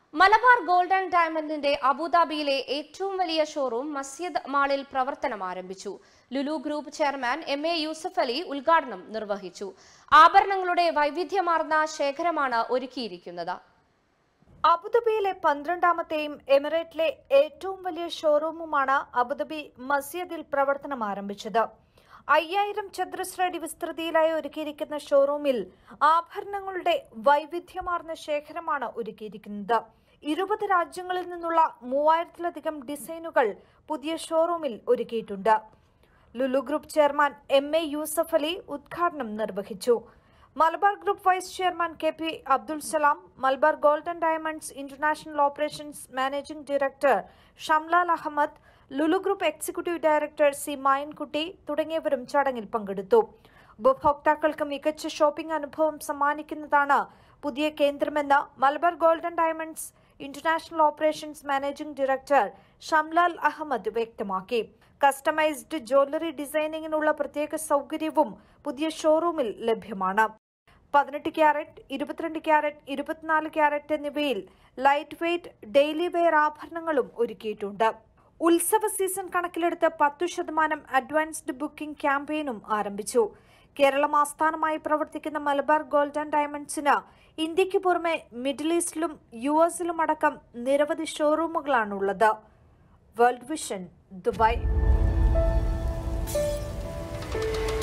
Malabar gold and ഡയമണ്ടിന്റെ അബുദാബിയിലെ ഏറ്റവും വലിയ ഷോറൂം മസ്ജിദ് മാളിൽ പ്രവർത്തനം ആരംഭിച്ചു Lulu group chairman M A Yusuf Ali ഉദ്ഘാടനം നിർവഹിച്ചു ആഭരണങ്ങളുടെ വൈവിധ്യമാർന്ന ശേഖരമാണ് ഒരുക്കിയിരിക്കുന്നത് അബുദാബിയിലെ പന്ത്രണ്ടാമത്തെയും എമിറേറ്റിലെ ഏറ്റവും വലിയ ഷോറൂമുമാണ് അബുദാബി മസ്ജിദിൽ പ്രവർത്തനം ആരംഭിച്ചത് അയ്യായിരം ചതുരശ്ര അടി വിസ്തൃതിയിലായി ഒരുക്കിയിരിക്കുന്ന ഷോറൂമിൽ ആഭരണങ്ങളുടെ വൈവിധ്യമാർന്ന ശേഖരമാണ് ഒരുക്കിയിരിക്കുന്നത് ഇരുപത് രാജ്യങ്ങളിൽ നിന്നുള്ള മൂവായിരത്തിലധികം ഡിസൈനുകൾ പുതിയ ഷോറൂമിൽ ഒരുക്കിയിട്ടുണ്ട് Lulu group chairman M A Yusuf Ali ഉദ്ഘാടനം നിർവഹിച്ചു Malabar group vice chairman K P Abdul Salam Malabar gold and diamonds international operations managing director Shamlal Ahammed Lulu group executive director C Mayankutty തുടങ്ങിയവരും ചടങ്ങിൽ പങ്കെടുത്തു ഉപഭോക്താക്കൾക്ക് മികച്ച ഷോപ്പിംഗ് അനുഭവം സമ്മാനിക്കുന്നതാണ് പുതിയ കേന്ദ്രമെന്ന് Malabar gold and diamonds international operations managing director Shamlal Ahammed വ്യക്തമാക്കി കസ്റ്റമൈസ്ഡ് ജ്വല്ലറി ഡിസൈനിങ്ങിനുള്ള പ്രത്യേക സൗകര്യവും പുതിയ ഷോറൂമിൽ ലഭ്യമാണ് പതിനെട്ട് ക്യാരറ്റ് ഇരുപത്തിരണ്ട് ക്യാരറ്റ് ഇരുപത്തിനാല് ക്യാരറ്റ് എന്നിവയിൽ ലൈറ്റ് വെയ്റ്റ് ഡെയിലി വെയർ ആഭരണങ്ങളും ഒരുക്കിയിട്ടുണ്ട് ഉത്സവ സീസൺ കണക്കിലെടുത്ത് പത്തു ശതമാനം അഡ്വാൻസ്ഡ് ബുക്കിംഗ് ക്യാമ്പയിനും ആരംഭിച്ചു കേരളം ആസ്ഥാനമായി പ്രവർത്തിക്കുന്ന മലബാർ ഗോൾഡ് ആൻഡ് ഡയമണ്ട്സിന് ഇന്ത്യക്ക് പുറമെ മിഡിൽ ഈസ്റ്റിലും യു എസിലും അടക്കം നിരവധി ഷോറൂമുകളാണുള്ളത് വേൾഡ് വിഷൻ ദുബായ്